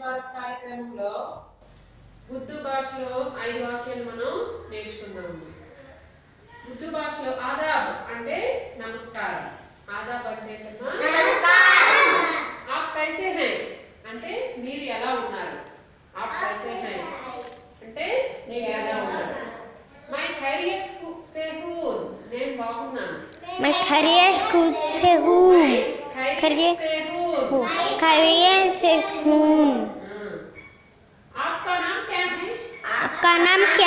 భారత్ కార్యక్రమంలో ఉర్దూ భాషలో ఐదు వాక్యాలు మనం నేర్చుకుందాము ఉర్దూ భాషలో ఆదాబ్ అంటే నమస్కారం ఆదాబ్ అంటే ఏంటమ్మా ఆప్ కైసే హై అంటే మీరు ఎలా ఉన్నారు ఆప్ కైసే హై అంటే మీరు ఎలా ఉన్నారు మై ఖైరియత్ హు- సే హూన్ నేను బాగున్నాను मैं खैरियत खुद से हूँ మై ఖైరియత్ ఖైరియత్ సే హూన్ हूँ खैरियत से हूँ हाँ। आपका नाम क्या है आपका नाम क्या